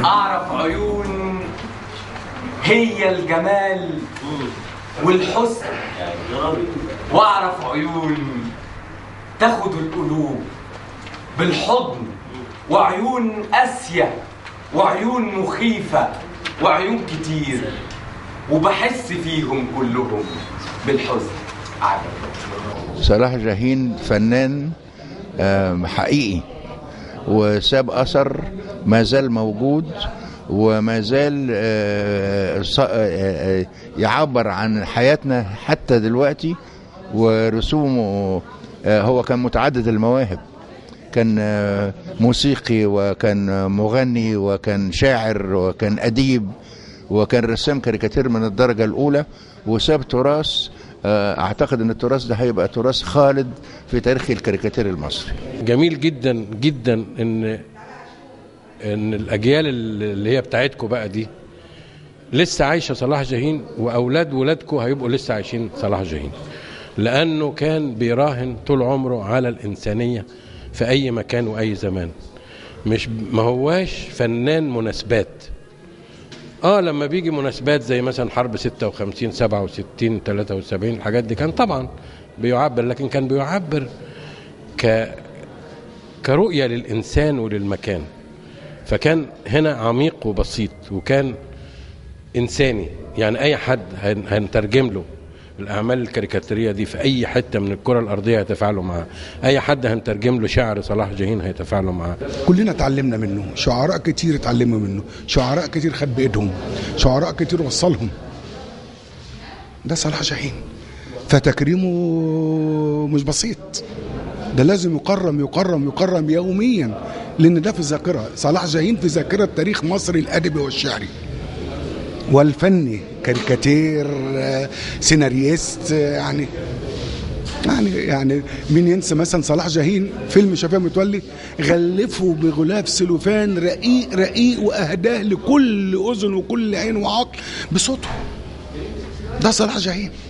اعرف عيون هي الجمال والحسن واعرف عيون تاخد القلوب بالحضن وعيون قاسية وعيون مخيفة وعيون كتير وبحس فيهم كلهم بالحزن عجب صلاح جاهين فنان آم، حقيقي وساب اثر ما زال موجود وما زال آه، ص- آه، آه، يعبر عن حياتنا حتى دلوقتي ورسومه آه، هو كان متعدد المواهب كان آه، موسيقي وكان آه، مغني وكان شاعر وكان أديب وكان رسام كاريكاتير من الدرجة الأولى وساب تراث آه، أعتقد أن التراث ده هيبقى تراث خالد في تاريخ الكاريكاتير المصري جميل جدا جدا ان ان الاجيال اللي هي بتاعتكم بقى دي لسه عايشه صلاح جاهين واولاد ولادكم هيبقوا لسه عايشين صلاح جاهين لانه كان بيراهن طول عمره على الانسانيه في اي مكان واي زمان مش ما هواش فنان مناسبات اه لما بيجي مناسبات زي مثلا حرب 56 67 73 الحاجات دي كان طبعا بيعبر لكن كان بيعبر ك كرؤية للإنسان وللمكان فكان هنا عميق وبسيط وكان إنساني يعني أي حد هن- هنترجم له الأعمال الكاريكاتيرية دي في أي حتة من الكرة الأرضية هيتفاعلوا معاه أي حد هنترجم له شعر صلاح جاهين هيتفاعلوا معاه كلنا اتعلمنا منه شعراء كتير اتعلموا منه شعراء كتير خد بايدهم شعراء كتير وصلهم ده صلاح جاهين فتكريمه مش بسيط ده لازم يكرم يكرم يكرم يوميا لان ده في الذاكره صلاح جاهين في ذاكره تاريخ مصر الادبي والشعري والفني كاريكاتير آه، سيناريست آه، يعني يعني يعني مين ينسى مثلا صلاح جاهين فيلم شفيع متولي غلفه بغلاف سلوفان رقيق رقيق واهداه لكل اذن وكل عين وعقل بصوته ده صلاح جاهين